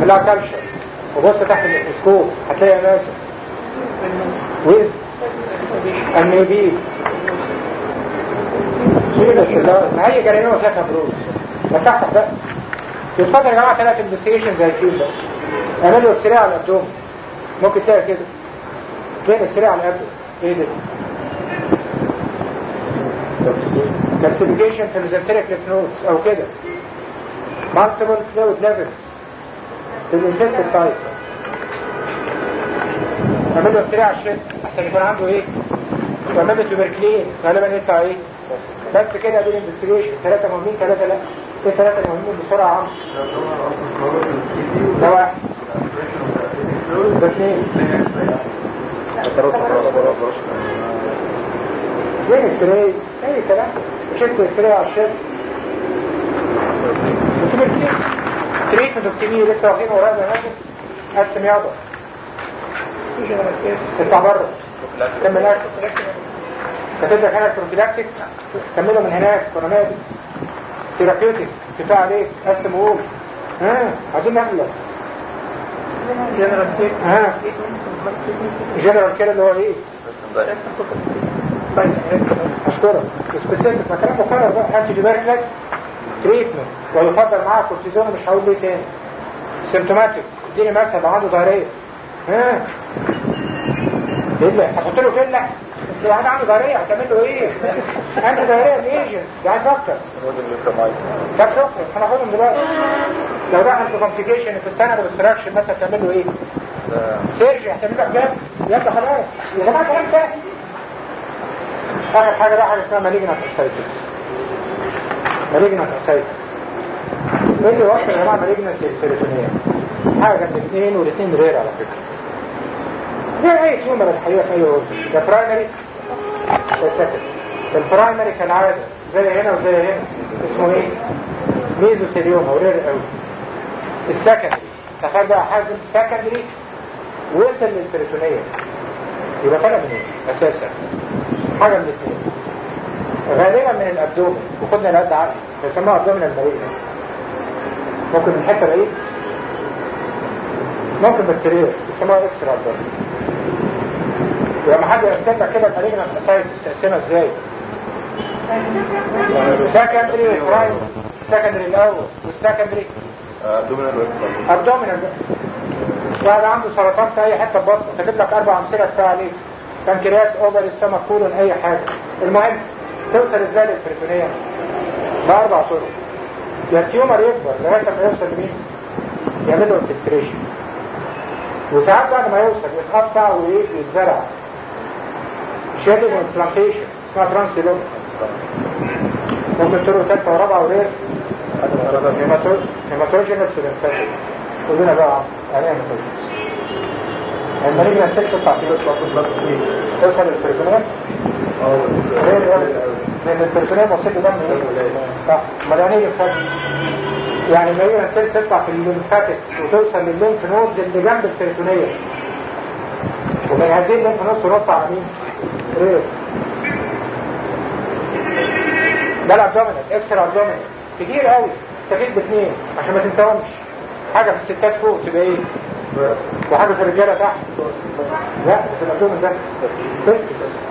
كلها كالشر وبص تحت الميكروسكوب هتلاقي ناس ويز النيوبيل ما هي جريمه فيها فبروز ما تحت بقى يتفضل يا جماعه ثلاث انفستيجيشن زي الفيل ده اعملوا السريع على الابدوم ممكن تلاقي كده فين السريع على الابدوم ايه ده كالسيفيكيشن في الميزنتريك ليفنوتس او كده multiple fluid levels في الانسيست تايب اعمل له سريع عشان عشان يكون عنده ايه واعمل له تبركلين غالبا يطلع ايه بس كده دي الانفستيجيشن ثلاثة مهمين ثلاثة لا ايه ثلاثة مهمين بسرعة عم ده واحد ده اثنين فين السريع اي كلام شفت السريع على الشاشة وتبركلين تريتمنت اوبتيمية لسه واخدين وراء ده قسم يعضل تطلع بره كمل اكل كتب لك هنا بروفيلاكتيك كمله من هناك كورونادي ثيرابيوتيك كفايه عليك قسم وقول ها عايزين نخلص جنرال كيك ها جنرال كده اللي هو ايه اشكرك سبيسيفيك مكان مقرر بقى انتي ديباركلس تريتمنت ويفضل معاه كورتيزون مش هقول ليه تاني سيمتوماتيك اديني مثلا لو عنده ضرير ها يبقى هتحط له فله بس لو عنده ضرير هتعمل له ايه عنده ضرير الايجنت ده عايز اكتر طب شكرا هناخدهم دلوقتي لو دخل في كومبليكيشن في السنه بالاستراكشن مثلا تعمل له ايه سيرجي هتعمل له حاجات يبقى خلاص يا جماعه كلام تاني اخر حاجه بقى حاجه اسمها مالجنت اسايتس مالجنت اسايتس ايه اللي وصل يا جماعه مالجنت للسيروتونيه حاجه جنب اثنين والاثنين رير على فكره زي اي تيومر الحقيقه في اي وقت ده برايمري ده سكند البرايمري كالعاده زي هنا وزي هنا اسمه ايه ميزوثيليوما ورير قوي السكندري تخيل بقى حاجه سكندري وصل للسيروتونيه يبقى طلع من ايه اساسا حاجه من الاثنين غالبا من الابدومن وخدنا القد عقلي بيسموها ابدومن المالجنس ممكن من حته بعيد ممكن بكتيريا بيسموها اكسترا ابدومن ولما حد يرسم لك كده المالجنس اسايتس تقسمها ازاي سكندري وبرايم سكندري الاول والسكندري ابدومينال واحد عنده سرطان في اي حته بطن كاتب لك اربع امثله كفايه عليك بنكرياس اوفر ستامك كولون اي حاجه المهم توصل ازاي للبريتونيه باربع طرق يا التيومر يكبر لغايه ما يوصل لمين يعمل له انفلتريشن وساعات بعد ما يوصل يتقطع ويتزرع شادد انفلاميشن اسمها ترانسيلوم ممكن طرق ثالثه ورابعه ورير هيماتوجينس وليمفاتيك قولنا بقى يعني ايه هيماتوجينس المالجنا السيل تطلع في توصل للبريتونيا لان البريتونيا بسيط دم صح امال يعني ايه ليمفاتيك يعني المالجنا السيل تطلع في الليمفاتيكس وتوصل للليمف نودز اللي جنب البريتونيا ومن هذه الليمف نودز تنط على مين؟ رير ده الابدومينال اكسترا ابدومينال كتير قوي تفيد باثنين عشان ما تنساهمش حاجه في الستات فوق تبقى ايه وحاجه في الرجاله تحت لا في الابدومين ده بس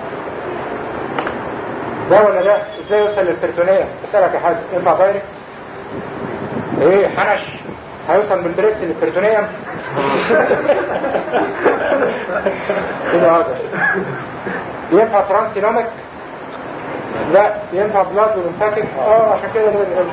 ده ولا ده ازاي يوصل للبرتونيه اسالك يا حاج ينفع دايركت ايه حنش هيوصل من بريكس للبرتونيه كده هذا ينفع ترانسينوميك لا ينفع بلاد ولمفاتيك اه عشان كده ده الغلط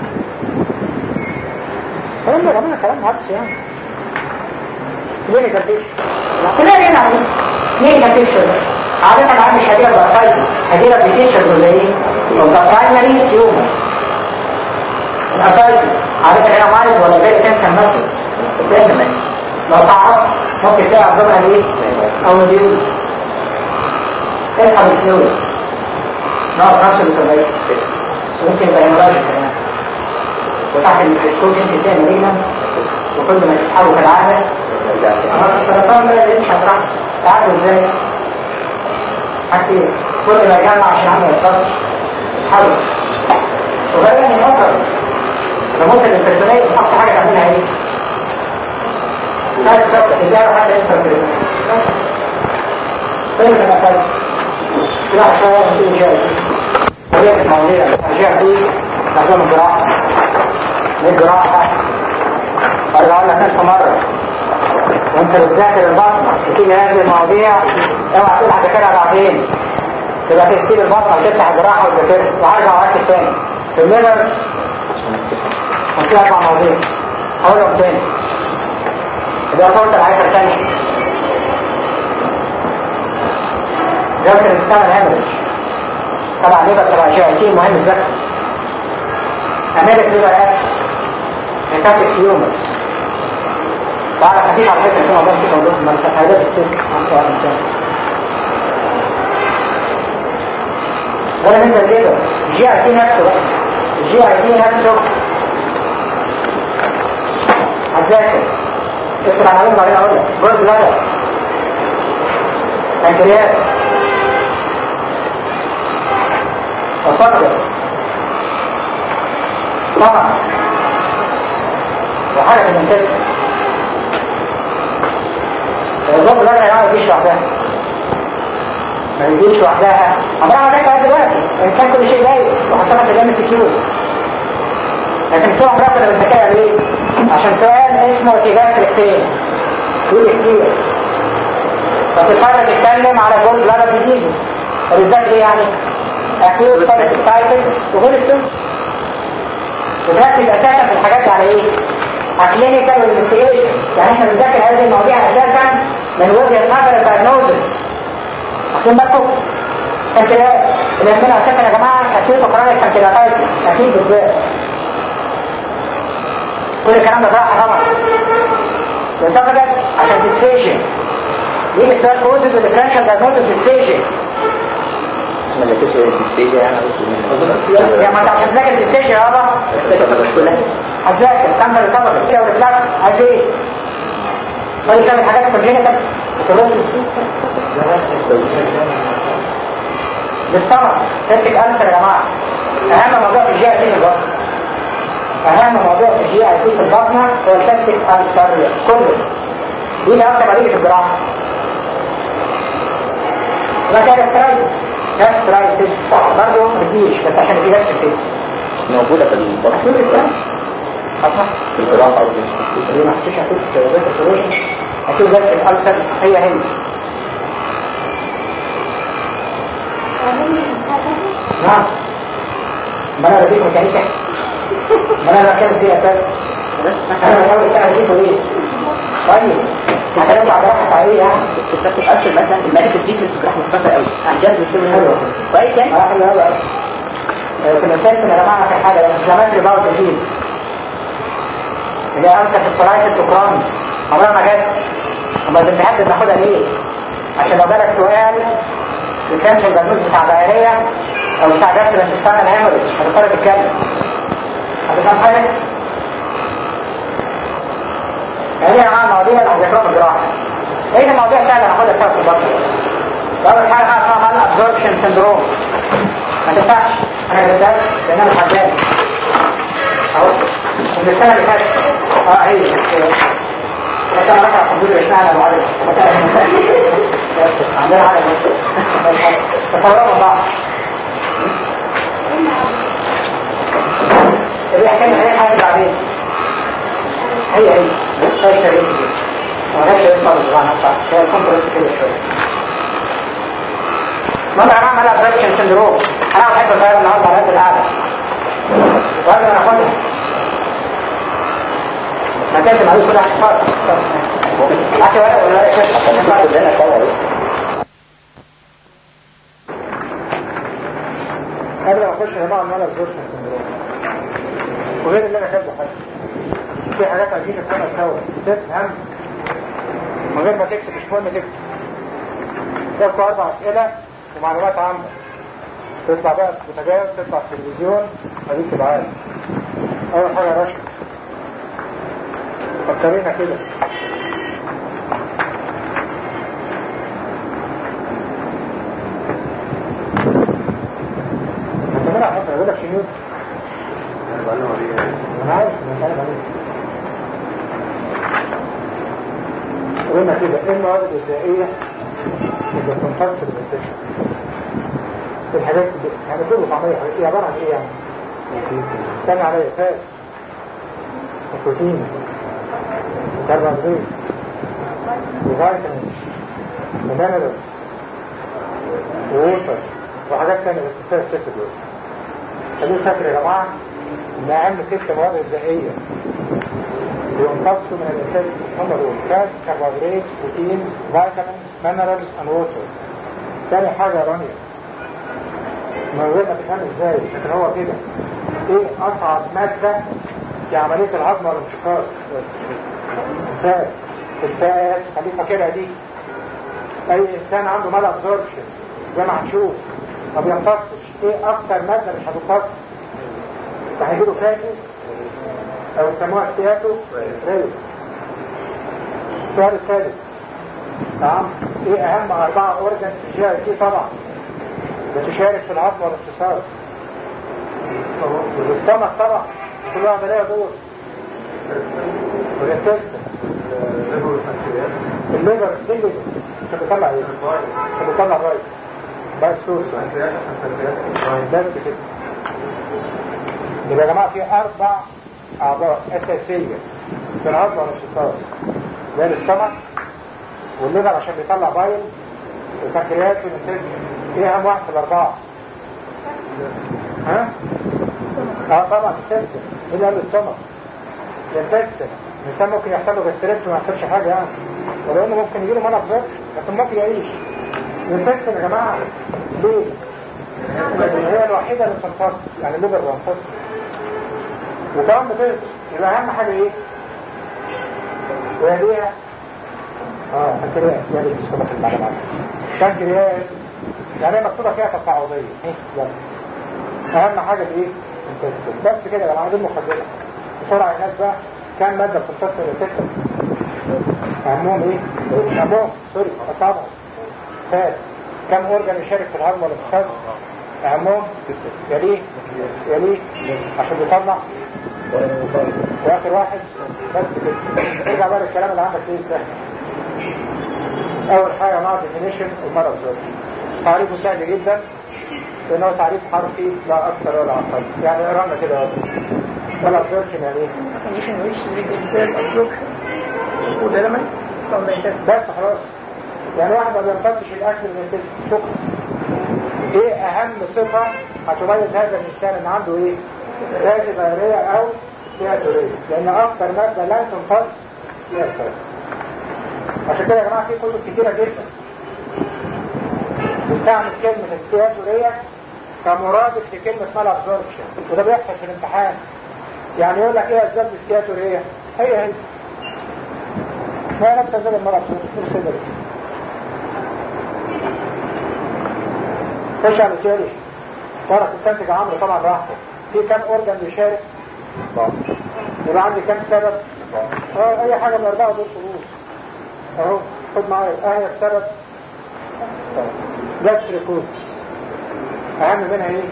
الكلام ده كمان كلام عكس يعني ليه نكتش كلها ليه نعمل ليه نكتش عادة العام مش هديرة بأسايتس هديرة بتيشر ولا ايه يبقى برايمري تيومر الأسايتس عادة هنا مايل ولا غير كانسر مثلا بيرمنس لو تعرف ممكن تلاقي عندنا ايه او ديوز اسحب الفلويد نوع نفسه بتبقى ممكن يبقى هيموراجيك كمان وتحت الميكروسكوب يمكن تلاقي مرينا وكل ما تسحبه كالعادة السرطان بقى اللي مش هتعرف تعرف ازاي حاجتين كل ما يجمع عشان عمل يتصل اسحبه وغالبا يفكر لما وصل للبريتونية اقصى حاجة تعملها ايه؟ بتعمل حتى انت بس خلص المسألة سلاح شوية ونسيب جاي وليس المواضيع الجاي دي مخدوم الجراحة من الجراحة أرجع أقول لك ألف مرة وأنت بتذاكر البطنة وتيجي هذه المواضيع اوعى تقول هذاكرها بعدين تبقى تسيب البطنة وتفتح الجراحة وتذاكرها وهرجع وأركب تاني في الليفر وفي أربع مواضيع هقولهم تاني يبقى طولت العيشة الثانية جلسة الانسان الهامرج طبعا ليبر تبع جي اي تي مهم الذكر امريك ليبر اكسس ميتاتيك هيومرز وعلى خفيف على فكرة في موضوع كده موضوع ما التفاعلات السيستم عن طوال الانسان ولا ننسى الليبر الجي اي تي نفسه بقى الجي اي تي نفسه هتذاكر اكتب عناوين بعدين اقول لك جولد بلادر بنكرياس اسوفجس سtomach وحاجه في الانتستين الجولد بلادر يا جماعه ما يجيش لوحدها ما يجيش لوحدها عمرها ما جت دلوقتي ان كان كل شيء دايس وحصلت الام سي كيوز لكن طول عمرها كنا بنذاكرها ليه؟ عشان سؤال اسمه اتجاه سلكتين يقول كتير فتضطر تتكلم على جول بلادر ديزيزز وبالذات ايه يعني؟ اكيوت كوليستايتس وهولستون وتركز اساسا في الحاجات على ايه؟ اكلينيكال والانفستيجيشنز يعني احنا بنذاكر هذه المواضيع اساسا من وجهه نظر الدايجنوزس واخدين بالكم؟ بنكرياس اللي يهمنا اساسا يا جماعه اكيوت وكرونيك بنكرياتايتس اكيد بالذات كل الكلام ده راح طبعا الاسوفاجس عشان ديسفيجن ليه سؤال كوزز وديفرنشال دايجنوز ديسفيجن ما لقيتش الديستيجا يعني يعني ما انت عشان تذاكر ديسفيجن يابا كلها هتذاكر كانسر اسوفاجس او ريفلاكس عايز ايه؟ طيب تعمل حاجات كونجينيتال الاستمر تنتج ألسر يا جماعة أهم موضوع في الجي اي تي البطن أهم موضوع في الجي اي تي في البطنة هو التنتج ألسر كله دي اللي أكتر عليه في الجراحة ما كان سترايتس جاسترايتس برضه ما بتجيش بس عشان في جاستر كده موجودة في البطن كل السنس خطأ في الجراحة أو اللي ما حطيتش هتوت بس الكروجن هتوت بس الألسرز هي هي نعم ما انا بديك ميكانيكا ما انا بتكلم فيه اساس انا بحاول اساعد فيكم ايه طيب هتلاقي بعد راحة عليه يعني تأثر مثلا الملك الفيتنس جراح مختصر قوي عشان بتكون حلوة كويس يعني اه حلو قوي في الانتستين يا جماعه في حاجه انفلاماتري باول ديزيز اللي هي انسر سبترايتس وكرونز عمرها ما جت امال بنحب بناخدها ليه؟ عشان لو جالك سؤال الكانشن الدرنوز بتاع دايرية او بتاع جاستر انتستانال هيموريج هتضطر تتكلم هتفهم حاجه؟ يعني يا جماعه المواضيع اللي هنذاكرها في الجراحه ايه المواضيع سهله ناخدها سوا في البطن اول حاجه بقى اسمها مال ابزوربشن سندروم ما تنفعش انا جبتها لان انا حداد اهو من السنه اللي فاتت اه هي بس كنت انا راجع الكمبيوتر اشمعنى المعلم عندنا حاجه تصوروا بعض اللي حكينا عليه حاجه بعدين هي هي هي الشريك دي ما لهاش شريك خالص بمعنى صح هي الكونفرنس كده شويه المهم انا بعمل ابزربشن سندروم انا هاخد حته صغيره النهارده على قد القعده وقبل ما ناخدها ما تقسم عليه كل اشخاص معاك ورقه ولا ورقه شاشه كلنا سوا قبل ما اخش يا جماعه ان انا ابزوربشن سندروم وغير اللي انا كاتبه حاجه في حاجات عايزين نفهمها سوا تفهم من غير ما تكتب مش مهم تكتب تاخد اربع اسئله ومعلومات عامه تطلع بقى في بوتاجاز تطلع في التلفزيون اديك تبقى عارف اول حاجه رشا فكرينا كده انت منع حتى يقول لك شنو انا عارف انا مش عارف عليه قلنا كده ايه المواد الغذائيه اللي بتنفذ في الانتشار الحاجات دي يعني كله طعميه هي عباره عن ايه يعني؟ استنى عليا فات وبروتين وكربوهيدرات وفيتامينز ومينرالز ووتر وحاجات تانية بس كفايه الست دول خليه فاكر يا جماعه ان اهم ست مواد غذائيه بينقصوا من الانتاج هم دول فات كربوهيدرات بروتين فيتامينز مينرالز اند ووتر تاني حاجه يا رانيا من غير ما تفهم ازاي لكن هو كده ايه اصعب ماده في عمليه الهضم والانتقال الفات الفات خليك فاكرها دي اي انسان عنده مال ابزوربشن زي ما هنشوف ما بيمتصش ايه اكتر ماده مش هتمتص فهيجيله فاتو او يسموها استياتو ريو السؤال الثالث تمام ايه اهم اربعه اورجن تشارك فيه طبعا بتشارك في العظم والاقتصاد والاستمك طبعا كل واحد ليها دور والانتستن الليبر الليبر عشان بيطلع ايه؟ عشان بيطلع رايت بقى السورس بس كده يبقى يا جماعه في اربع اعضاء اساسيه في العظم والاقتصاد زي الاستمك والليبر عشان بيطلع بايل والبنكرياس والانتستن ايه اهم واحد في الاربعه؟ ها؟ اه طبعا الانتستن اللي قال الاستمك الانتستن الانسان ممكن يحصل له جاستريبس وما يحصلش حاجه يعني ولو انه ممكن يجي له منع ضغط لكن ممكن يعيش الانفكشن يا جماعه ليه؟ لان هي الوحيده اللي بتنفصل يعني الليفر بينفصل وكمان بتنفصل يبقى اهم حاجه ايه؟ ويليها اه بنكرياس يا ريت تسمح المعلومات بنكرياس يعني هي مكتوبه فيها تصاعديه ايه يلا اهم حاجه الايه؟ الانفكشن بس كده يا جماعه دي المقدمه بسرعه الناس بقى كام مادة بتمتص من السيستم أهمهم إيه؟ أهمهم سوري أصابهم فات كم أورجان يشارك في الهضم والاقتصاد أهمهم يليه يليه عشان بيطلع وآخر واحد بس كده ارجع بقى للكلام اللي عندك إيه سهل أول حاجة مع ديفينيشن المرض تعريفه سهل جدا لأنه تعريف حرفي لا أكثر ولا أقل يعني قرانا كده ولا أبزوربشن يعني إيه؟ condition which the result absorption food element from the intestine. بس خلاص يعني واحد ما بينفذش الاكل من الجسم شكرا ايه اهم صفة هتميز هذا الانسان ان عنده ايه ذات غيرية او سياتورية لان اكثر مادة لا تنفذ هي الفات عشان كده يا جماعة في كتب كتيرة جدا بتستعمل كلمة السياتورية كمرادف لكلمة مال ابزوربشن وده بيحصل في الامتحان يعني يقول لك ايه اسباب السياتورية هي هي ما نفس هذا المرض في الصدر خش على الجاري ورق تستنتج عمرو طبعا راحته في كم اورجان بيشارك يبقى عندي كم سبب اه اي حاجه من الاربعه دول شروط اهو خد معايا اهي السبب جاستريكوز اهم منها ايه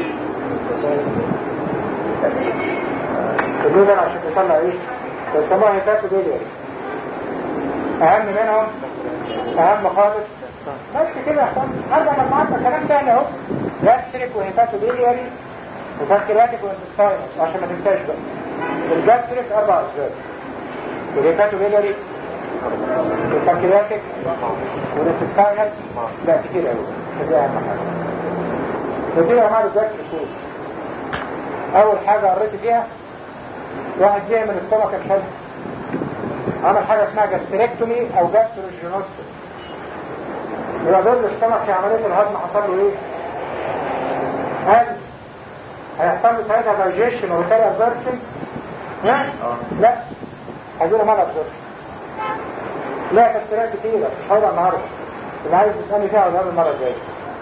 الليفر عشان يطلع ايه بيسموها هيفاتو بيلياري اهم منهم اهم خالص بس كده يا اخوان ارجع مجموعتنا كلام تاني اهو جاستريك وهيفاتو بيلياري وبنكرياتيك وانتستاينس عشان ما تنساش بقى الجاستريك اربع اسباب والهيفاتو بيلياري والبنكرياتيك والانتستاينس لا كتير قوي دي اهم حاجه ودي يا جماعه الجاستريك اول حاجه قريت فيها واحد جه من السمكه الحلوه عمل حاجة اسمها جاستريكتومي او جاستروجينوستومي يبقى دول السمك في عملية الهضم حصل له ايه؟ هل هيحصل له ساعتها دايجيشن وبالتالي ابزوربشن؟ لا لا هيجيله مال ابزوربشن لا تفسيرات كتيرة مش هقولها النهارده اللي عايز تسألني فيها هقولها المرة الجاية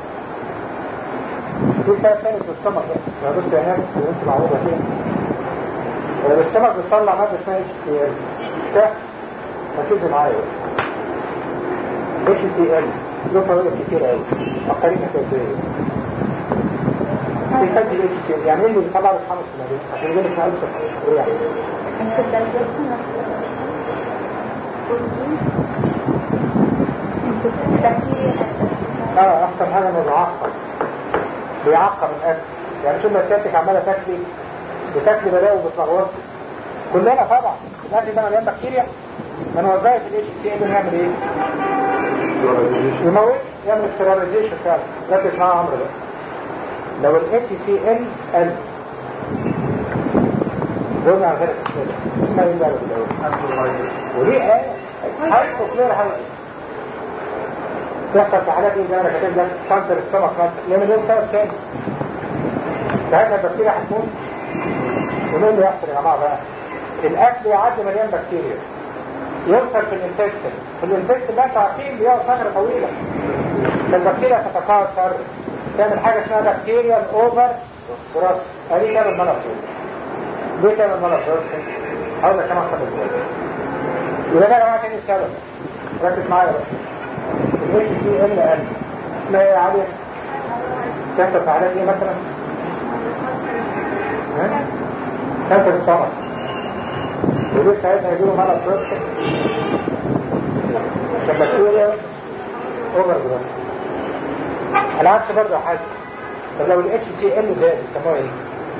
في سبب تاني في السمك بقى بص يا ناس وانت معروضة كده السمك بتطلع مادة اسمها اتش سي ال ده ركزوا معايا اتش سي ال له فوائد كتير قوي اقارنها ازاي بيسجل اتش سي ال يعني ايه اللي بيطلع لك خمس سنوات عشان يجيب لك معلومه صحيه اه احسن حاجه انه بيعقم بيعقم الاكل يعني طول ما سيادتك عماله تاكلي بتاكلي بلاوي وبتلخبطي كلنا طبعا الاكل ده مليان بكتيريا من وظائف الاتش سي ال يعمل ايه؟ يموت يعمل ستيراليزيشن فعلا ركز معايا عمرو ده لو الاتش سي ال قل قلنا على غير الاسئله اسمها ايه بقى بالاول؟ وليه قال؟ هايبو كلير هايبو تحصل في حالات ايه زي ما انا كاتب لك كانسر السمك مثلا لان له سبب تاني ساعتها البكتيريا هتموت ومين اللي يحصل يا جماعه بقى؟ الاكل يعدي مليان بكتيريا يوصل في الانتستين في الانتستين ده انتوا عارفين بيقعد فتره طويله فالبكتيريا تتكاثر تعمل حاجه اسمها بكتيريا اوفر جراس ادي تعمل مرض ليه تعمل مرض هقول لك كمان خمس دقايق يبقى ده يا جماعه تاني السبب ركز معايا بقى الاتش سي ال ال اسمها ايه يا علي؟ تحصل في حالات ايه مثلا؟ ها؟ كانسر السمك ودول ساعتها يجيبوا مرض بروستات عشان بكتيريا اوفر جراس العكس برضه حاجه طب لو الاتش سي ال زاد يسموها ايه؟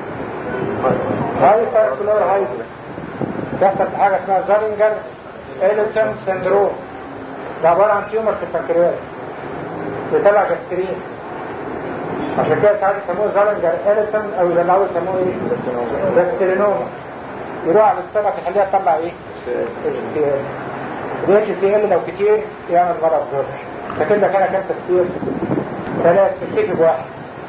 هايبر كلور هايبر تحصل في حاجه اسمها زالينجر إليسون سندروم ده عبارة عن تيومر في البنكرياس بيطلع جاسترين عشان كده ساعات يسموه زالنجر إليسون أو إذا الأول يسموه إيه؟ جاسترينوما يروح على السمك يخليها تطلع إيه؟ الاتش سي ال لو كتير يعمل مرض زرش فكده لك أنا كام تفسير ثلاث تكتفي بواحد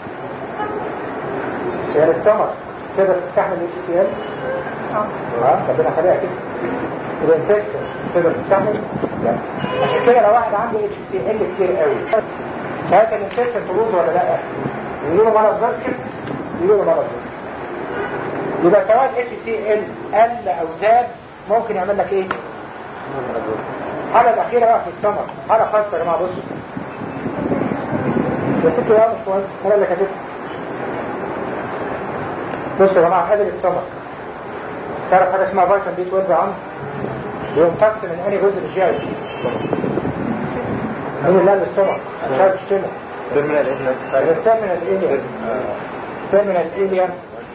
يعني السمك تقدر تستحمل الاتش سي ال؟ اه ربنا خليها كده الانفكشن تقدر تستحمل؟ لا عشان كده لو واحد عنده اتش سي ال كتير قوي ساعتها الانفكشن تبوظ ولا لا؟ يجيله مرض زرش يجيله مرض زرش يبقى سواء اتش سي ال قل او زاد ممكن يعمل لك ايه؟ الحالة الأخيرة بقى في السمر حالة خاصة يا جماعة بصوا يا ستي يا مش مهم أنا اللي كاتبها بصوا يا جماعة قادر السمر تعرف حاجة اسمها فيتامين بي 12 عم بيمتص من أي جزء في الجهاز مين اللي قال السمر مش عارف تشتمه التيرمينال إيليان التيرمينال إيليان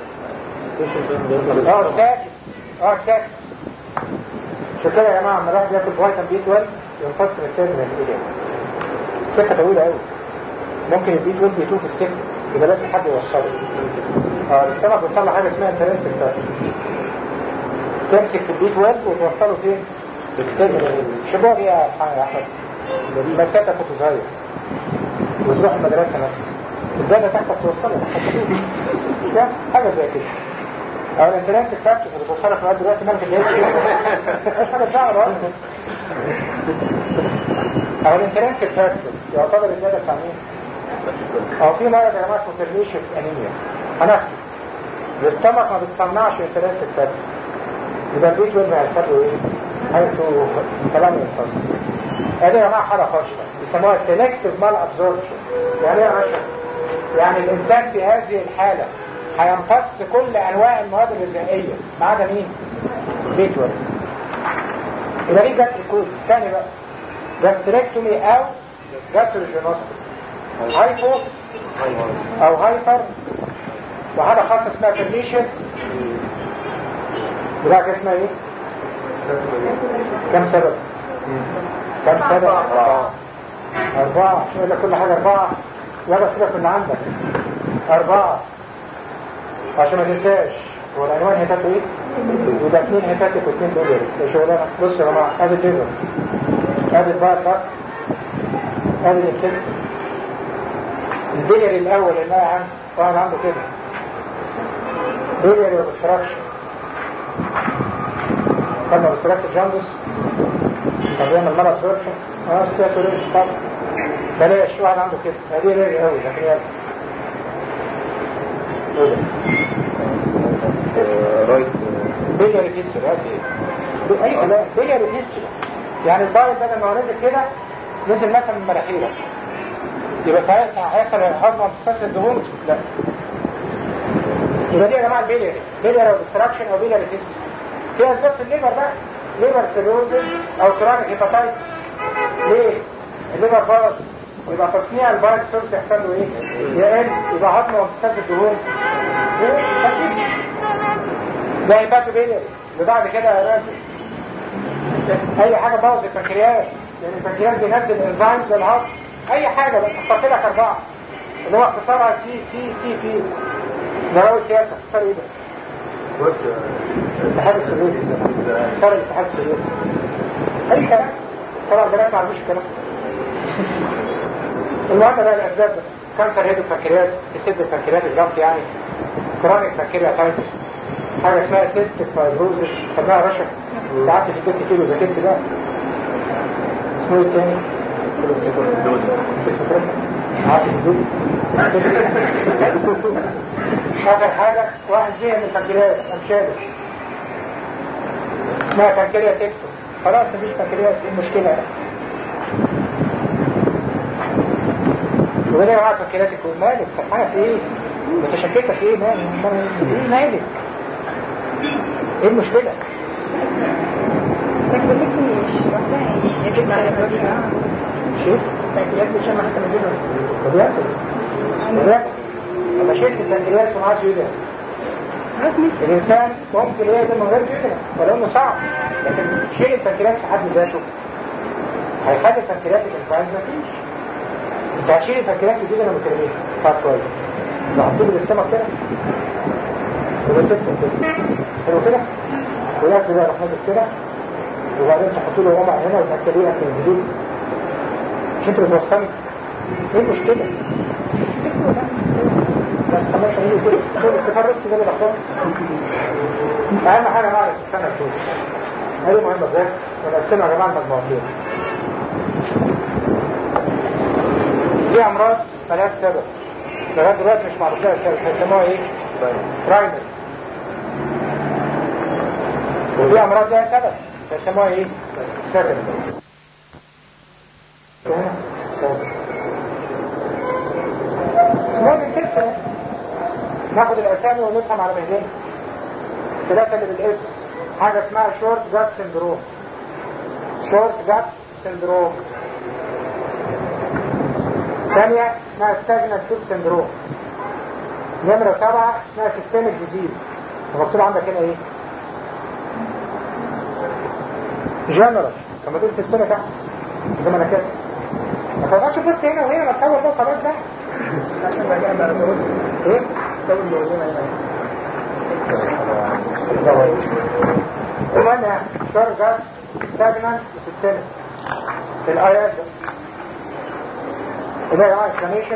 اه ساكت اه ساكت عشان كده يا جماعه لما الواحد ياكل فيتامين بي 12 ينفصل من التيرمينال إيليان سكه طويله قوي ممكن البي 12 يتوه في السكه يبقى لازم حد يوصله اه السمك بيطلع حاجه اسمها انترنسك تمسك في البي 12 وتوصله فين؟ التيرمينال شباب ايه يا احمد؟ مسافه كنت صغير وتروح المدرسه نفسها الداده تحتك توصلها ده حاجه زي كده او الانترنت الفاكتور اللي توصلك لغايه دلوقتي مالك اللي مش حاجه صعبه بقى او الانترنت الفاكتور يعتبر الداده بتاع مين؟ او في مرض يا جماعه اسمه ترميشن انيميا هنحكي الاستمك ما بتصنعش انترنت الفاكتور يبقى البيت 12 هيحصل له ايه؟ هيحصل كلام ينفصل ادي يا جماعه حاله فاشله يسموها سيلكتيف مال ابزوربشن يعني ايه يا باشا؟ يعني الانسان في هذه الحاله هيمتص كل انواع المواد الغذائيه ما عدا مين؟ بيتوال يبقى دي جت الكود ثاني بقى جاستريكتومي او جاستروجينوستومي هايبو او هايبر وحاجه خاصه اسمها كرنيشن بتاع اسمها ايه؟ كم سبب؟ كم سبب؟ أربعة أربعة شو لك كل حاجة أربعة يلا سيبك من اللي عندك أربعة عشان ما تنساش هو العنوان هيتاته ايه؟ يبقى اثنين هيتاتك واثنين دولار يا شغلانة بص يا جماعة ادي الجزر ادي الباقي الباقي ادي الكتف البيلري الأول اللي أنا عندي واحد عنده كده بيلري وبستراكشن قلنا بستراكشن جاندس طب يعمل مرض سورشن اه ستاتوريش طب بلاش واحد عنده كده هذه ريري قوي لكن يلا رايت بيجري فيستر هذه اي كلام بيجري فيستر يعني البايض بدل ما هو نزل كده نزل مثلا من مناخيرك يبقى ساعتها هيحصل هضم امتصاص الدهون لا يبقى دي يا جماعه البيليري بيليري او ديستراكشن او بيليري فيستر في اسباب في الليفر بقى ليفر سيروزز او كرونيك هيباتايتس ليه؟ الليفر باظ يبقى تصنيع البايل سورس يحصل له ايه؟ يقل يبقى هضم وامتصاص الدهون إيه؟ خفيف. ده هيباتو بيلي وبعد كده يا راجل اي حاجه بوظ البنكرياس لان البنكرياس بينزل انزيمز للهضم اي حاجه بس اخترت لك اربعه اللي هو اختصارها سي سي سي في ده هو السياسه اختصار ايه ده؟ الاتحاد السوفيتي اختصار الاتحاد السوفيتي اي كلام طبعا البنات ما عرفوش الكلام المهم بقى الاسباب بقى. كانسر هيد البنكرياس سيد البنكرياس الجلط يعني كرونيك بنكرياتايتس حاجه اسمها سيستيك فايبروزس خدناها رشا ساعات في 6 كيلو ذاكرت بقى اسمه ايه التاني؟ عارف الدود اخر حاجه واحد جه من البنكرياس امشاده اسمها بنكريا تكتو خلاص مفيش بنكرياس ايه المشكله يعني وده يا جماعه بنكرياتك مالك فرحانه في ايه؟ متشككه في ايه مالك؟ ايه مالك؟ ايه المشكله؟ شوف بجد بجد لما شلت البنكرياس وما عادش يدرك الانسان ممكن يقدر من غير يدرك ولو انه صعب لكن شيل البنكرياس في حد ذاته هيخلي البنكرياس الانفعال مفيش انت هشيل البنكرياس دي انا مترميه طب كويس لو حطيت الاستمك كده وبتكتب كده حلو كده وياكل بقى رحمتك كده وبعدين تحط له ربع هنا وتأكليه في الجديد مش انت بتوصلني ايه المشكلة؟ بس خلاص هيجي كده كل تفرقت ده اللي بحطه اهم حاجة نعرف السنة الفوز هذه مهمة ازاي؟ ونقسمها يا جماعة المجموعتين دي امراض ملهاش سبب لغاية دلوقتي مش معروف لها السبب هيسموها ايه؟ برايمري ودي امراض لها سبب هيسموها ايه؟ سكندري اسمها الكلسة ناخد الاسامي ونفهم على مهلين ثلاثة اللي بالاس حاجة اسمها شورت جات سندروم شورت جات سندروم ثانية اسمها ستاجنال فود سندروم نمرة سبعة اسمها سيستميك ديزيز المكتوب عندك هنا ايه؟ جنرال طب ما تقول سيستميك احسن زي ما انا كده ما تقعدش بص هنا وهنا ما تصور بقى خلاص بقى عشان بقى جاي بقى بقول ايه؟ طول الموضوع ومنها شرجة ستاجنان سيستميك الايات ده وده يا انفلاميشن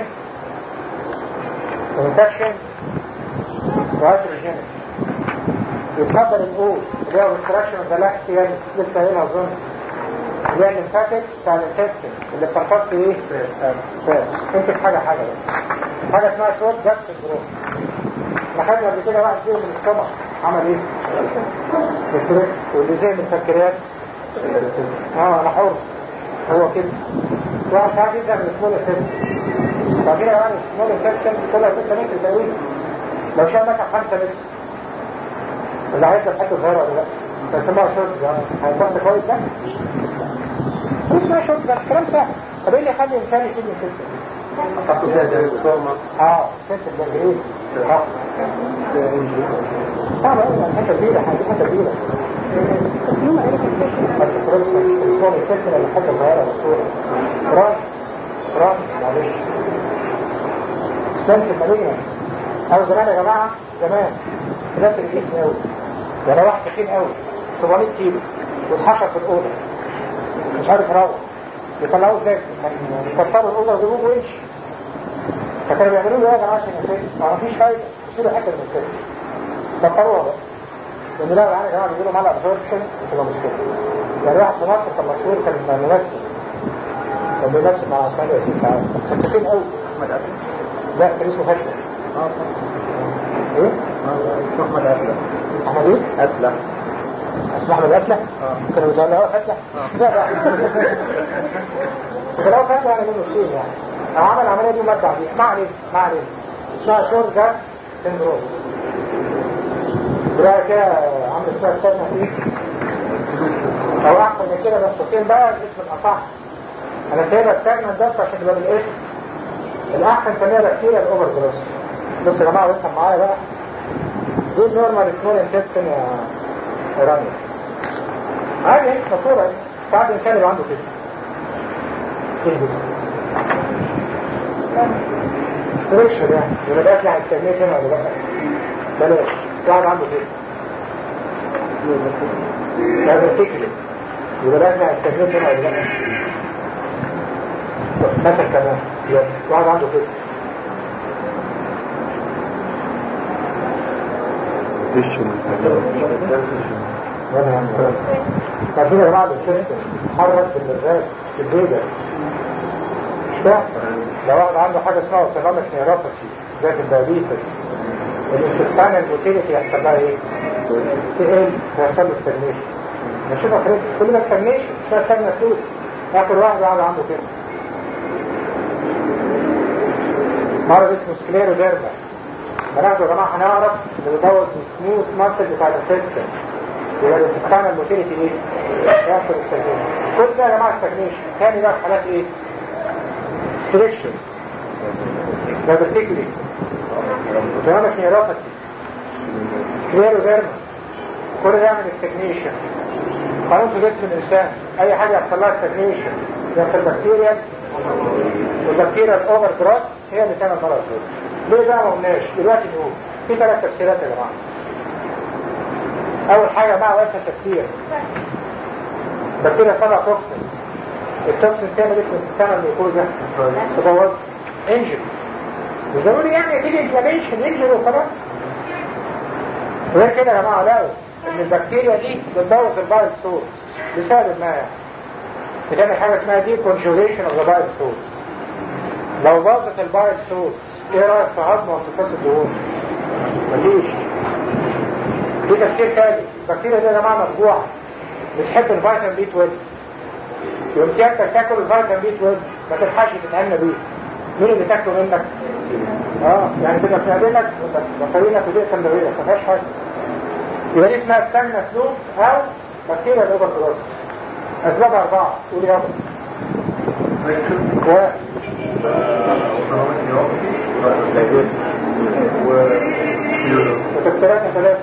وانفكشن وهيدروجينيك يتفضل الاول اللي هو ريستراكشن اوف ذا لاكت يعني لسه قايلها اظن اللي هي الليمفاتيك بتاع الانتستين اللي بتمتص ايه؟ فاس امسك حاجه حاجه بس حاجه اسمها شورت جات سندروم احنا خدنا قبل كده واحد فيهم من السtomach عمل ايه؟ يسرق واللي زي من البنكرياس اه انا حر هو كده واحد ساعات يبدا من سمول انتستين فكده يعني سمول انتستين طلع 6 متر تقريبا لو شاء مثلا 5 متر اللي هيفضل حته صغيره ولا لا؟ فيسموها شورت جات هيبص كويس ده؟ دي اسمها شورت جات كلام سهل طب ايه اللي يخلي الانسان يشيل الانتستين؟ اه سيستم جنجرين اه صعب قوي حته كبيره حته كبيره الصورة الكسر اللي حاجة صغيرة بالصورة فرانس فرانس معلش ستانس المالينيانس أو زمان يا جماعة زمان الناس اللي كيس قوي يعني واحد تخين قوي 700 كيلو واتحشر في الأوضة مش عارف يروح يطلعوه ازاي يكسروا الأوضة ويجيبوه ويمشي فكانوا بيعملوا له ايه يا جماعة عشان يخس ما فيش فايدة يشيلوا حتة من الكسر بطلوها بقى لان لا يعني يا جماعه بيقولوا مال ابسوربشن بتبقى مشكله يعني واحد في مصر كان مشهور كان ممثل كان بيمثل مع اسماعيل ياسين ساعات كان تخين قوي احمد قفل لا كان اسمه فتله اه ايه؟ اسمه احمد قفل احمد ايه؟ قفله اسمه احمد فتله اه كانوا بيقولوا له فتله لا لا كان هو فتله يعني منه شيء يعني او عمل العمليه دي ومرجع بيها ما عليه ما عليه اسمها شور جات سندروم ده كده عامل اسمها استنى فيه او احسن من كده بس قوسين بقى الاسم الاصح انا سايبها ستاجنت بس عشان تبقى بالاس الاحسن نسميها بكتيريا الاوفر جروس بصوا يا جماعه وانتم معايا بقى دي النورمال سمول انتستين يا يا رانيا عادي اهي مصوره اهي ساعات الانسان يبقى عنده كده ايه ده؟ ستريكشر يعني يبقى ده يعني استجنيت هنا ولا لا؟ بلاش واحد عنده كده هذا فكري يبقى ده يعني استجنيت هنا ولا لا؟ مثل كمان يس واحد عنده كده وانا عندي عارفين يا جماعه السيستم حرك بالمزاج في الفيجاس مش فاهم لو واحد عنده حاجه اسمها اوتونوميك نيوروباثي زي الدايابيتس الانتستان الموتيليتي يحصل لها ايه؟ تقل ويحصل له ستاجنيشن نشوف اخرتها كل ده ستاجنيشن مش ده ستاجنة فلوس اخر واحد قاعد عنده كده مرض اسمه سكليروديرما هناخده يا جماعه هنعرف ان بيبوظ السموث ماسل بتاع الانتستين يبقى الانتستان الموتيليتي ايه؟ يحصل ستاجنيشن كل ده يا جماعه ستاجنيشن تاني بقى في حالات ايه؟ ستريكشن دايبرتيكولي اوتونوميك نيوروباثي سكليروديرما كل ده يعمل استجنيشن قانون في جسم الانسان اي حاجه يحصل لها استجنيشن يحصل بكتيريا والبكتيريا الاوفر جراس هي اللي تعمل مرض الصدر ليه بقى ما قلناش دلوقتي نقول في ثلاث تفسيرات يا جماعه اول حاجه بقى واسع تفسير بكتيريا طلع توكسين التوكسين تعمل ايه في السنه الميكوزا تبوظ انجل مش ضروري يعني تيجي انفلاميشن انجل وخلاص غير كده يا جماعه لقوا ان البكتيريا دي بتبوظ البايل سورس لسبب ما يعني بتعمل حاجه اسمها دي كونجوليشن اوف ذا بايل سورس لو باظت البايل سورس ايه رايك في هضم وامتصاص الدهون؟ مفيش في تفسير تاني البكتيريا دي يا جماعه مطبوعه بتحب الفيتامين بي 12 يوم سيادتك تاكل الفيتامين بي 12 ما تلحقش تتهنى بيه مين اللي تاكله منك؟ اه يعني تبقى في عينك بطارينك ودي سندوية ما فيهاش حاجه يبقى دي اسمها ستاجنا فلو او بكتيريا الاوفر جروث اسبابها اربعه قول يابا واحد وتفسيراتها ثلاثه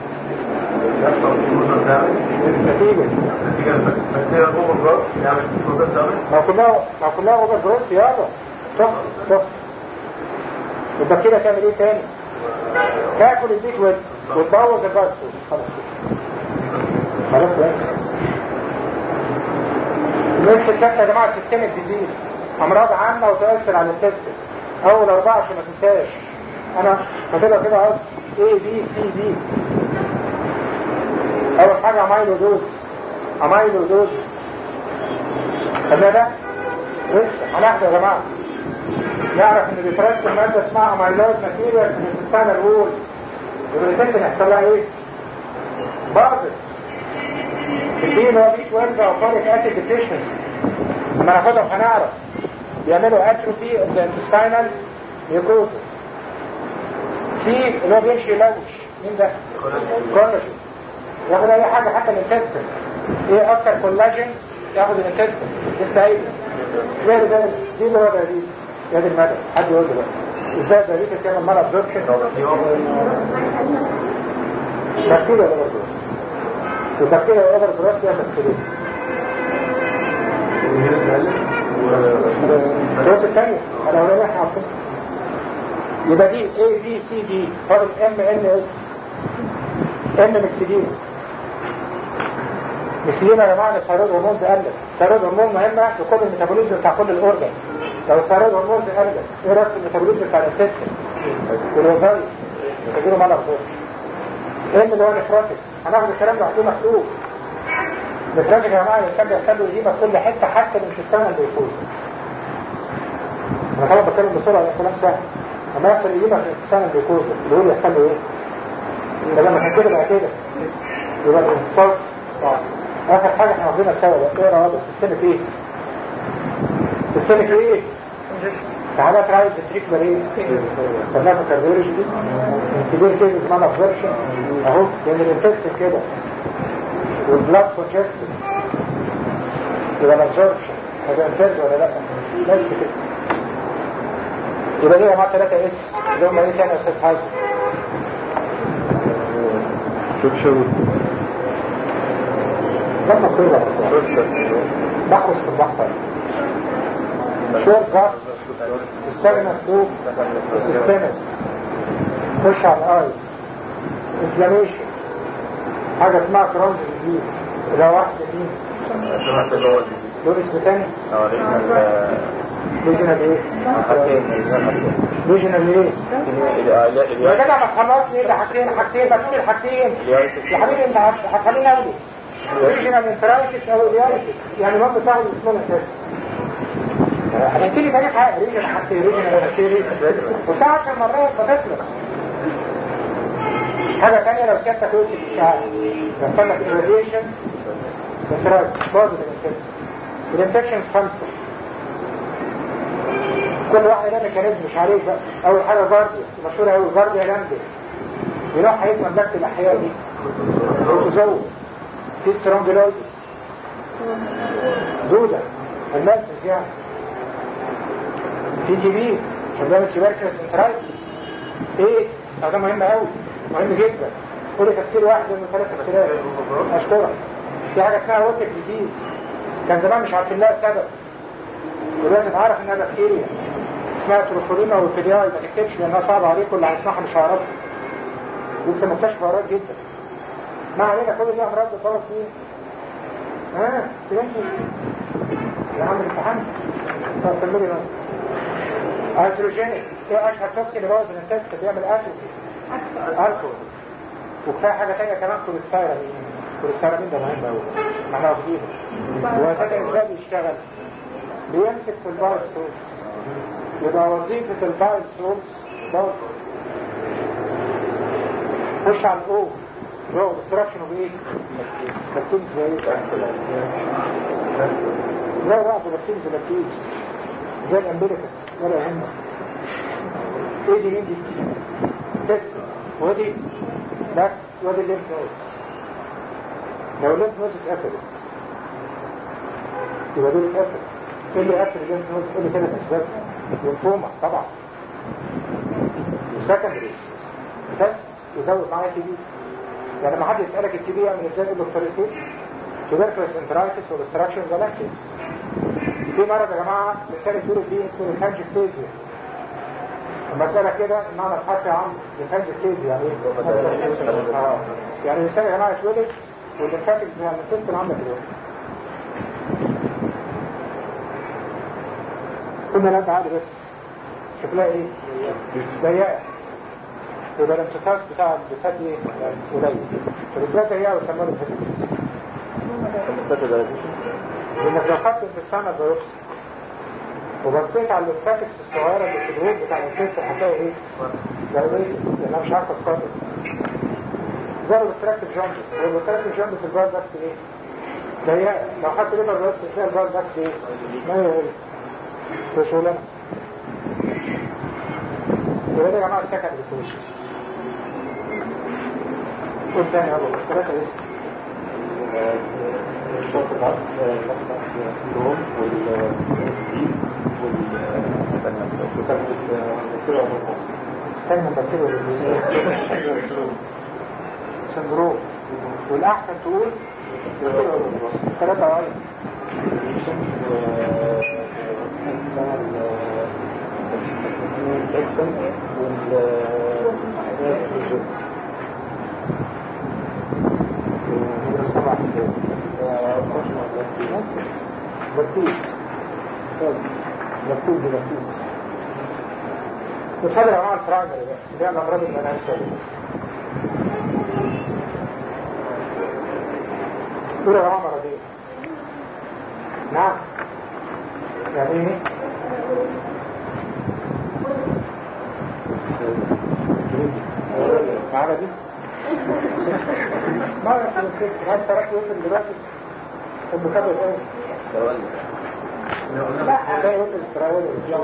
نتيجه ما كلها ما كلها اوفر جروث يابا صح صح البكتيريا تعمل ايه تاني؟ تاكل البيت وت- وتبوظ البايل خلاص خلاص يعني نفس الكلام يا جماعه سيستمك ديزيز امراض عامه وتاثر على السيستم اول اربعه عشان ما تنساش انا كاتبها كده اهو A B C D اول حاجه امايلودوز امايلودوز خلينا ده لسه هناخده يا جماعه نعرف ان بيترسم ماده اسمها امايلوز ماتيريال من السنه الاولى يبقى الست يحصل لها ايه؟ باظت الدين هو بي 12 او فوليك اسيد ديفيشنسي لما ناخدهم هنعرف بيعملوا اتروفي اوف ذا انتستينال ميوكوزا سي اللي هو بيمشي يلوش مين ده؟ كولاجين ياخد اي حاجه حتى الانتستين ايه اكتر كولاجين ياخد الانتستين لسه قايل غير ده دي اللي هو دي يا دي المدى حد يقول لي بقى ازاي ده دي تعمل مرض ابزوربشن بكتيريا الاوفر جروث البكتيريا الاوفر جروث فيها بكتيريا الجروث الثانية الاولانية احنا عارفين يبقى دي A B C D فاضل M N S M مكسدين مكسدين يا جماعة الثيرويد هرمون قلت الثيرويد هرمون مهمة في كل الميتابوليزم بتاع كل الاورجنز لو الثيرويد هرمون قلت ايه رأيك في الميتابوليزم بتاع الانتستين والوظائف تجيله مال ابزوربشن ايه اللي هو نفراتك هناخد الكلام ده هتلاقيه مكتوب نفراتك يا جماعه الانسان بيحصل له ايديما في كل حته حتى الانتستان اللي بيفوز انا طبعا بتكلم بسرعه ده كلام سهل لما يحصل ايديما في الانتستان اللي بيفوز بيقول يحصل له ايه؟ ده لما كان كده بقى كده يبقى الانتصاص اخر حاجه احنا واخدينها سوا بقى ايه رابط سيستمك ايه؟ سيستمك ايه؟ تعالى تراعي التريك بريه سماها كارديولوجي دي كبير كده اسمها ابزوربشن اهو لان الانتستين كده والبلاد كونجستد يبقى الابزوربشن هذا انفرد ولا لا بس كده يبقى دي يا جماعه 3 اس اللي هم ايه تاني يا استاذ حازم شوف لما كده بحرص في البحر شورت جاست السجنة فوق السيستمس خش على الاي انفلاميشن حاجة اسمها كرونز ديزيز اللي هو واحد مين دول اسم تاني ليجنال ايه ليجنال ايه يا جدع ما تخلصني ده حاجتين حاجتين بقول الحاجتين يا حبيبي انت هت- هتخليني اقول ريجنال انترايتس او الياريتس يعني ما بتاخد اسمه اساسا هنحكي لي تاريخ حاجه ريجنال حاجتين ريجنال حاجتين وساعة عشر مرات بتخلص حاجة تانية لو سيادتك قلت الإشعاع يحصل لك irradiation انترايتس برضه الانفكشن الانفكشنز خمسة كل واحد له ميكانيزم مش عليك بقى اول حاجه جارديا مشهوره قوي جارديا لاندي بيروح هيئه مملكه الاحياء دي بروتوزوا في سترونجلويدس دوده المنفذ يعني في تي بي شباب تيبركلس انترايتس ايه ده مهم قوي مهم جدا كل تفسير واحد من ثلاث تفسيرات اشكرك في حاجه اسمها ووتر ديزيز كان زمان مش عارفين لها السبب دلوقتي اتعرف انها بكتيريا اسمها تروفوليما وفيدياي ما تكتبش لانها صعبه عليكم اللي هيسمعها مش هيعرفها لسه مكتشفه امراض جدا ما علينا كل دي امراض بتطور فيه ها تبنتي يا عم الامتحان طب كملي بقى هيدروجينيك ايه اشهر توكسين اللي بوظ الانتست بيعمل اتروفي الكول وكفايه حاجه ثانيه كمان كوليستيرامين كوليستيرامين ده مهم قوي ما احنا واخدينه هو اساسا ازاي بيشتغل بيمسك في البايل ستورز يبقى وظيفة البايل ستورز باظ خش على الاو جو ديستراكشن اوف ايه؟ بكتيريا زي ايه؟ لا لا ده بكتيريا زي بكتيريا زي الامبيريكس ولا يهمك ايه دي مين دي؟ تست ودي باك ودي الليمف نود لو الليمف نود اتقفلت يبقى دول اتقفل ايه اللي قفل الليمف نود ايه اللي ثلاث اسباب ليمفوما طبعا وسكندريز بس يزود معايا تي بي يعني لما حد يسألك التي بي يعمل ازاي يقول له بطريقتين تبركلس انترايتس والاستراكشن جالاكتيك في مرض يا جماعه مثال يقولوا فيه اسمه الهانجكتيزيا لما اسالك كده المعنى الحرفي يا عم الهانجكتيزيا يعني ايه؟ اه يعني مثال يا جماعه اتولد والانفاكتس بتاع الانتستين عامله كده كنا لا عادي بس شكلها ايه؟ ضيقه يبقى الامتصاص بتاع البتات ايه؟ قليل فبالذات ضيقه وسموها الهانجكتيزيا لانك لو خدت في السنة بايوبسي وبصيت على الفاكس الصغيرة اللي في الجروب بتاع الكيس هتلاقي ايه؟ لو ايه؟ لانها مش عارفة تصرف زي الاستراكتيف جوندس والاستراكتيف جوندس الجوال بس ايه؟ ضيقة لو خدت ليبر بايوبسي تلاقي الجوال بس ايه؟ ما يقول في شغلانة يبقى ده يا جماعة سكن بالكوشن قول تاني يا ابو ثلاثة بس كلمة بكتيريا سندروم والأحسن تقول ثلاثة عين سبعة بطيس بطيس بطيس وتحضر أنواع الفراعنة اللي هي الأمراض المناعية دول أنواع مرضية نعم يعني ايه؟ معانا دي؟ ما يحصل كده عايز تركي يوصل دلوقتي المكبر ايه؟ لا ده يوصل اسرائيل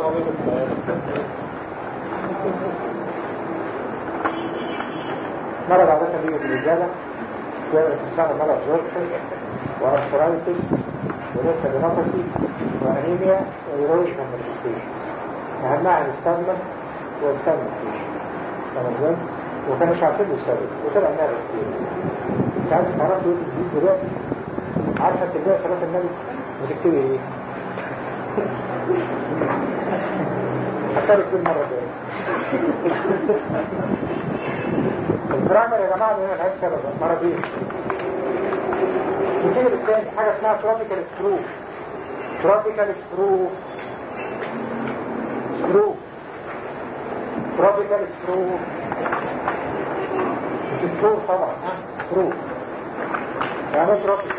مرض عادة بيجي في الرجالة في السنة مرض زوركشن وأسترايتس وليتادينوباثي وانيميا ويروجن مانيفستيشن اهمها الستاملس والستاملس فاهم ازاي؟ وكانوا مش عارفين له السبب وطلع انها كتير مش عارف تعرفوا ايه الجديد دلوقتي عارفه تبدأ صلاة النبي وتكتبي ايه؟ هسألك كل مرة تاني البرايمر يا جماعة هنا الهاي سبب مرضين وتيجي بالتاني حاجة اسمها تروبيكال ستروك تروبيكال ستروك ستروك تروبيكال ستروك مش ستروك طبعا ها ستروك يعني ايه تروبيكال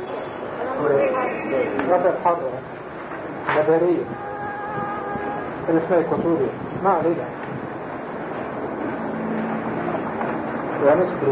رفع الحر مدارية اللي اسمها اكواتوريا ما علينا يعني سكرو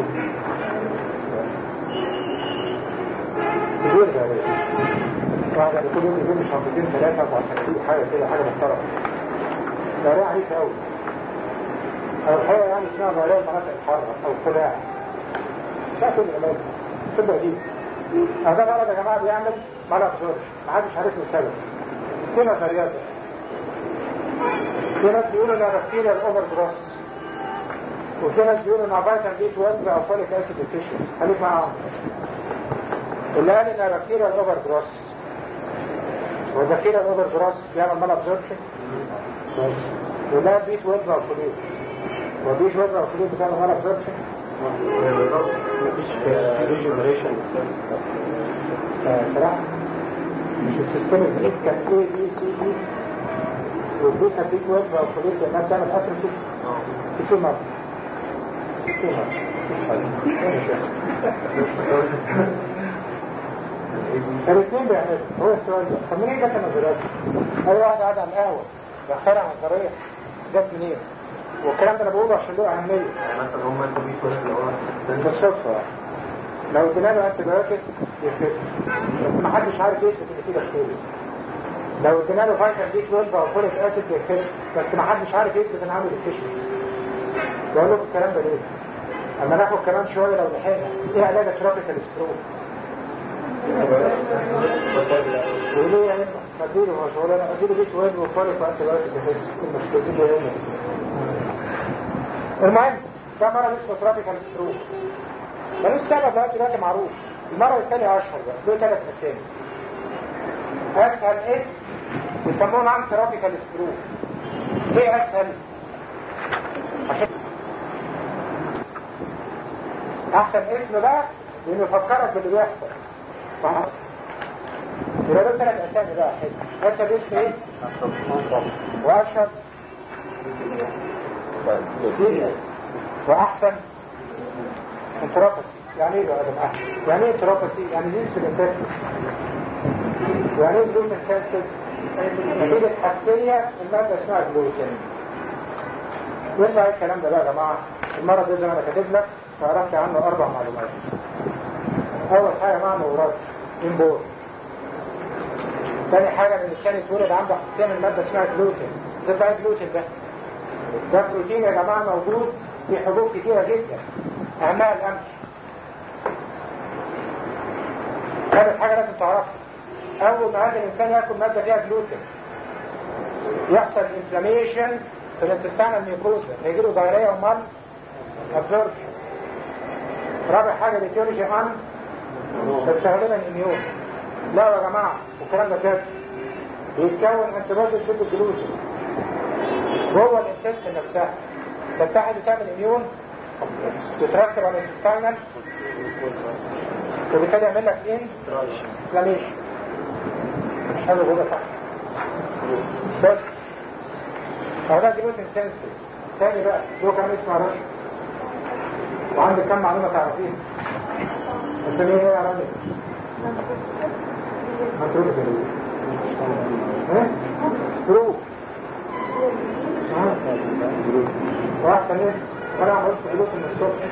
سجور دارية واحد يعني كل يوم يجيب شنطتين ثلاثة أربع سنتين حاجة كده حاجة محترمة دارية عنيفة أوي أو الحقيقة يعني اسمها دارية المناطق الحارة أو خلاع لا كل علاج تبقى دي هذا غلط يا جماعة بيعمل ما لا بزورش ما حدش عارف له السبب في نظريات في ناس بيقولوا انها بكتيريا الاوفر جروس وفي ناس بيقولوا انها فيتامين بي 12 او فوليك اسيد ديفيشنس خليك معاهم اللي قال انها بكتيريا الاوفر جروس والبكتيريا الاوفر جروس بيعمل مال ابزوربشن واللي قال بي 12 او فوليك وبي 12 او فوليك بتعمل مال ابزوربشن صراحة مش السيستم الجديد كان اي بي سي دي والبيتا بي 12 او فوليك انها بتعمل اتروفي في مرة في مرة الاثنين بيعملوا هو السؤال ده طب منين جت النظريات؟ اي واحد قاعد على القهوة بيخترع نظرية جت منين؟ والكلام ده انا بقوله عشان له اهمية يعني مثلا هم انتوا بيقولوا في الاول بالصدفة لو ادينا له انتي بايوتيك يخف بس ما حدش عارف يثبت ان في بكتيريا لو ادينا له فيتامين بي 12 او فوليك اسيد يخف بس ما حدش عارف يثبت ان عنده ديفيشنسي بقول لكم الكلام ده ليه؟ اما ناخد كمان شويه لو لحقنا ايه علاج تروبيكال ستروك؟ وليه يا اما ما اديله هو شغلانه اديله بي 12 وفوليك وانتي بايوتيك يخف المشكلتين دول هنا المهم ده مرض اسمه تروبيكال ستروك ملوش سبب لغايه دلوقتي معروف المرض الثاني اشهر بقى له ثلاث اسامي اسهل اسم يسموه نعم تروبيكال ستروك ليه اسهل؟ عشان احسن اسم بقى لانه يفكرك باللي بيحصل فاهم؟ يبقى له ثلاث اسامي بقى حلو اسهل اسم ايه؟ واشهر سيريا واحسن انتروباسي يعني ايه بقى ده احسن يعني ايه انتروباسي يعني دي سلوكات يعني ايه جلوتين سنسيتيف نتيجة حساسية المادة اسمها جلوتين يطلع ايه الكلام ده بقى يا جماعة المرض ده زي ما انا كاتب لك تعرفت عنه اربع معلومات اول حاجة معنى وراثي انبور تاني حاجة ان الانسان يتولد عنده حساسية من مادة اسمها جلوتين ده بقى الجلوتين ده ده بروتين يا جماعة موجود في حبوب كتيرة جدا أهمها القمح ثالث حاجة لازم تعرفها أول ما هذا الإنسان يأكل مادة فيها جلوتين يحصل انفلاميشن في الانتستان الميوكوزا يجيله دايريا ومال ابزوربشن رابع حاجة بيتيولوجي عن بس غالبا اميون لا يا جماعة والكلام ده كده بيتكون انتبادل ضد الجلوتين جوه الانتستين نفسها تتحد وتعمل اميون تترسب على الانتستينال وبالتالي يعمل لك ايه؟ انفلاميشن مش حاجه جوه تحت بس هو ده جلوتين سنسيتيف تاني بقى له كمان اسمه رشا وعندك كم معلومه تعرفين اسميه ايه يا راجل؟ متروك زي ايه؟ سبروك واحسن ناس وانا عملت حدوث من الصبح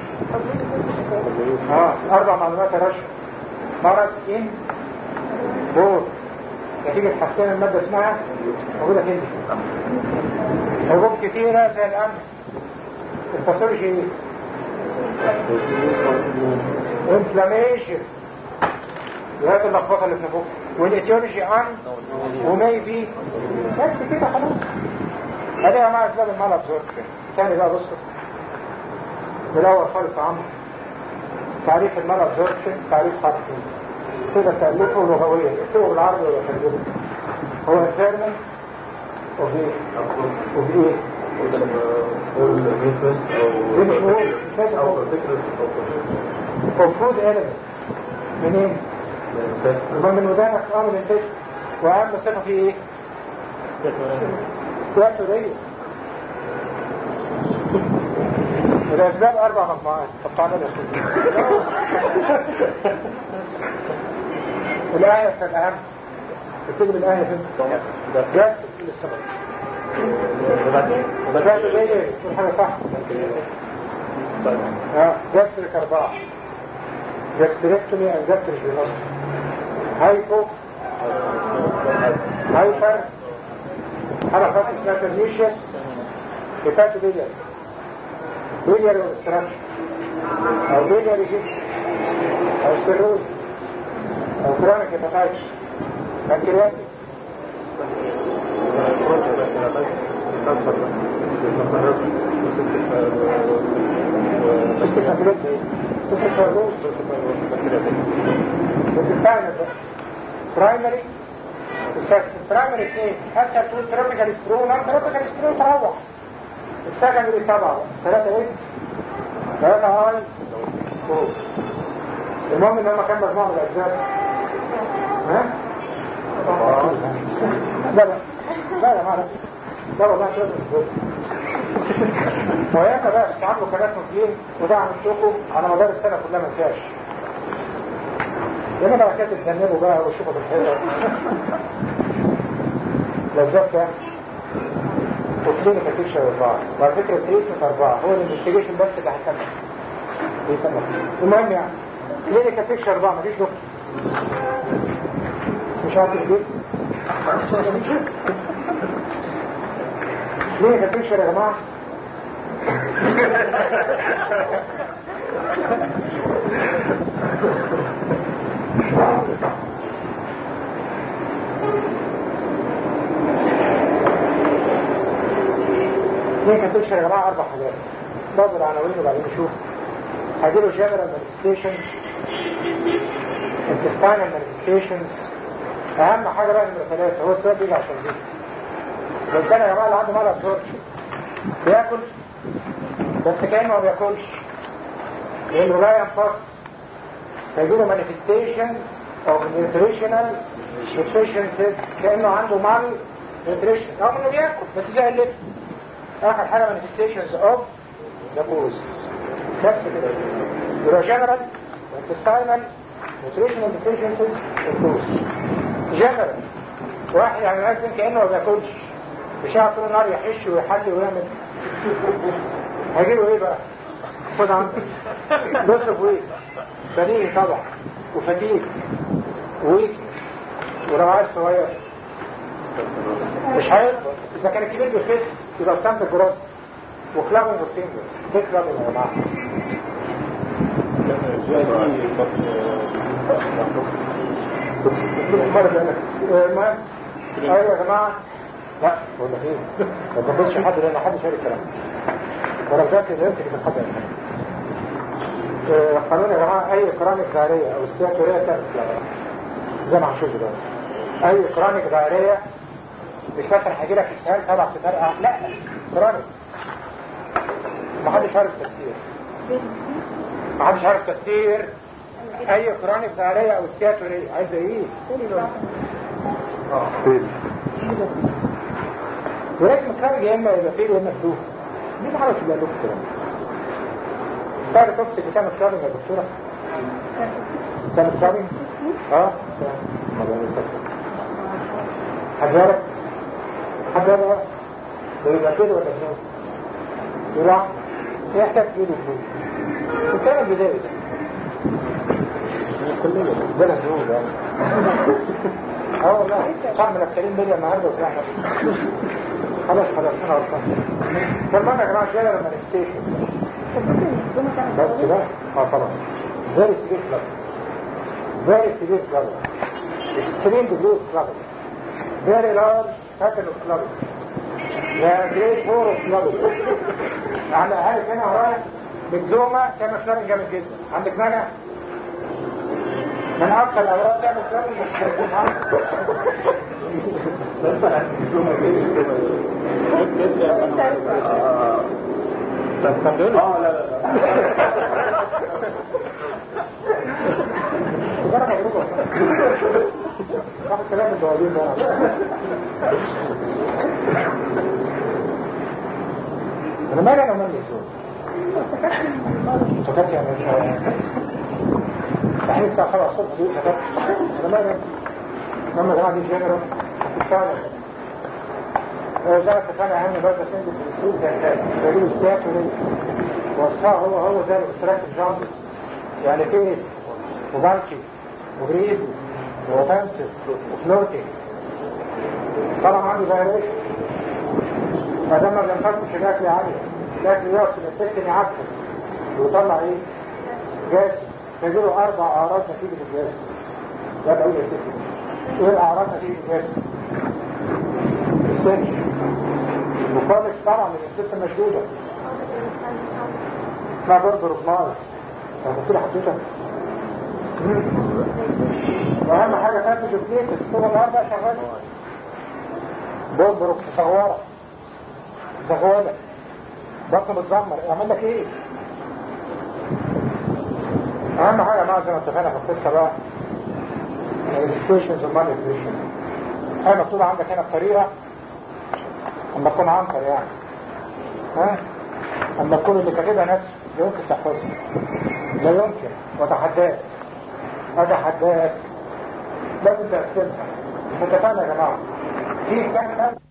اه اربع معلومات يا رشا مرض ان بور نتيجة حسين المادة اسمها موجودة فين دي حبوب كتيرة زي الأمن الباثولوجي ايه؟ انفلاميشن لغايه اللخبطه اللي في فوق والايتيولوجي ان وماي بي بس كده خلاص ادي يا جماعه اسباب المال ابزوربشن تاني بقى بصوا بالاول خالص يا عمرو تعريف المال ابزوربشن تعريف حرفي كده تألفه لغويا اكتبه بالعربي ولا ترجمه هو impairment of ايه؟ of ايه؟ of food elements منين؟ من ودانك اه من الفيس واهم صفه فيه ايه؟ استواتورية الأسباب أربع مجموعات طب تعالى يا الآية كانت أهم اكتب الآية فين؟ جاست للسبب بدأت بإيه؟ كل حاجة صح اه جاستريك أربعة جاستريكتومي أو جاستريك بالنص هايبو هايبر حركات اسمها ترميشيس هيباتو بيليار بيليار والاستراكشن او بيليار ريجيست او سيروز او كرونيك هيباتايتس بنكرياتيك سيستم ابيليبسي سيستم فايروز وتستعمل برايمري البرايمري اثنين اسهل تقول تروبيكال سبرو لا تروبيكال سبرو تروح السكندري طبعا ثلاثة اس ثلاثة هاي فوق المهم ان هم كان مجموعة من الاجزاء ها؟ لا لا لا لا ما لا لا والله كده مش وياك بقى بتتعاملوا كناس مسلمين وده عملتكم على مدار السنة كلها ما فيهاش لما بقى كانت تتجنبوا بقى وشوفوا الحلوة لذات كام؟ وكلينيكال بيكشر أربعة وعلى فكرة تريتمنت أربعة هو الانفستيجيشن بس اللي هيكمل بيكمل المهم يعني كلينيكال بيكشر أربعة مفيش دكتور مش عارف البيت كلينيكال بيكشر يا جماعة ليه كان تكشر يا جماعة أربع حاجات بعض العناوين وبعدين نشوف هجيله جنرال مانيفستيشنز intestinal manifestations أهم حاجة بقى نمرة ثلاثة هو السؤال بيجي عشان دي الإنسان يا جماعة اللي عنده مرض absorption بياكل بس كأنه ما بياكلش لأنه لا ينفص فيجيله manifestations of nutritional deficiencies كأنه عنده مال nutrition رغم إنه بياكل بس زي اللي آخر حاجة manifestations of the cause بس كده يبقى general intestinal nutritional deficiencies of cause general واحد يعني لازم كأنه ما بياكلش مش هيقعد طول النهار يحش ويحلي ويعمل هيجيله ايه بقى؟ خد عندك بيصرف ويك بديهي طبعا وفتيك ويك ورواعي صغير مش هيقدر اذا كان الكبير بيخس يبقى ستانت جروس وكلابنج والفينجر ايه كلابنج يا جماعه؟ المهم ايوه يا جماعه لا ولا ايه ما تبصش حد لان حد شارك الكلام ولو ذاك اذا انت كده حد قانون يا جماعه اي كرونيك دائريه او استياتوريه تعمل كلام زي ما هنشوف دلوقتي اي كرونيك دائريه مش مثلا هيجي لك اسهال سبع تفرقع لا كرونيك ما حدش عارف التفسير ما حدش عارف تفسير اي كرونيك دائريه او استياتوريه عايزه ايه؟ اه ولازم الخارج يا اما يبقى فيه يا اما مفتوح مين عارف يبقى له الكلام سعر توكسيك بتعمل كلامي يا دكتوره بتعمل كلامي اه ما بيعمل حد يعرف حد يعرف ده يبقى كده ولا كده يروح يحتاج كده وكده وكان البداية ده كلية ده نزول يعني اه والله صح من الكريم بيلي النهارده وبتاع خلاص خلاص انا غلطان فالمهم يا جماعه شويه لما نستيشن بس ده اه طبعا فيري سبيشال very severe clubbing extreme degree of clubbing very large pattern of clubbing ده grade 4 of clubbing يعني هل هنا ورايا مجزومة تعمل فلان جامد جدا عندك مانع من اكثر الامراض تعمل فلان اه لا لا جرب اضربه راح الكلام الدوالين ده انا مالي انا ومالي سوى فكرت يعني صحيح الساعة 7 الصبح دي فكرت انا مالي لما جماعة دي جنرال فعلا وزارة كان عامل برضه سنجل في السوق ده كان بيقولوا استيات وليه وصفها هو هو زي الاستراك الجامبس يعني فيس وبانكي وغريزي وفانسف وفلوتي طبعا عنده فايريشن فده ما بينفرقش الاكل عالية الاكل يقف في الانتستين يعفن ويطلع ايه؟ جاس تجيله اربع اعراض نتيجة الجاس ده بقول يا ستي ايه الاعراض نتيجة الجاس؟ السن المقابل طبعا الانتستين مشدودة اسمها برضه رقمار لما كده حطيتها واهم حاجة كانت جبليتس طول النهار بقى شغالة بومبرك صغورة زغولة بطن متزمر يعمل لك ايه اهم حاجة ما زي ما اتفقنا في القصة بقى الستيشنز وما الستيشن هي مكتوبة عندك هنا بطريقة اما تكون عنتر يعني ها اما تكون اللي كاتبها نفسه لا يمكن تحفظها لا يمكن وتحداك اتحداك لازم تقسمها اتفقنا يا جماعة في كام